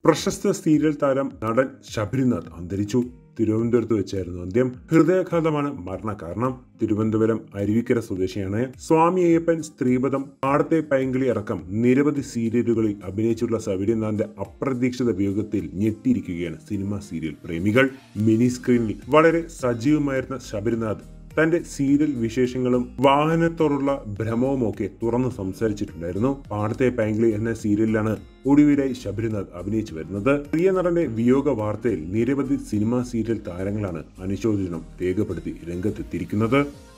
പ്രശസ്ത സീരിയൽ താരം നടൻ ശബരിനാഥ് അന്തരിച്ചു തിരുവനന്തപുരത്ത് വെച്ചായിരുന്നു അന്ത്യം ഹൃദയാഘാതമാണ് മരണകാരണം തിരുവനന്തപുരം അരുവിക്കര സ്വദേശിയാണ് സ്വാമി അയ്യപ്പൻ സ്ത്രീപദം പാടത്തെ പൈങ്കിളി അടക്കം നിരവധി സീരിയലുകളിൽ അഭിനയിച്ചുള്ള ശബരിനാഥിന്റെ അപ്രതീക്ഷിത വിയോഗത്തിൽ ഞെട്ടിയിരിക്കുകയാണ് സിനിമാ സീരിയൽ പ്രേമികൾ മിനി സ്ക്രീനിൽ വളരെ സജീവമായിരുന്ന ശബരിനാഥ് തന്റെ സീരിയൽ വിശേഷങ്ങളും വാഹനത്തോടുള്ള ഭ്രമവുമൊക്കെ തുറന്നു സംസാരിച്ചിട്ടുണ്ടായിരുന്നു പാടത്തെ പാങ്ക്ലി എന്ന സീരിയലിലാണ് ഒടുവിലായി ശബരിനാഥ് അഭിനയിച്ചു വരുന്നത് പ്രിയ നടന്റെ വിയോഗ വാർത്തയിൽ നിരവധി സിനിമാ സീരിയൽ താരങ്ങളാണ് അനുശോചനം രേഖപ്പെടുത്തി രംഗത്തെത്തിയിരിക്കുന്നത്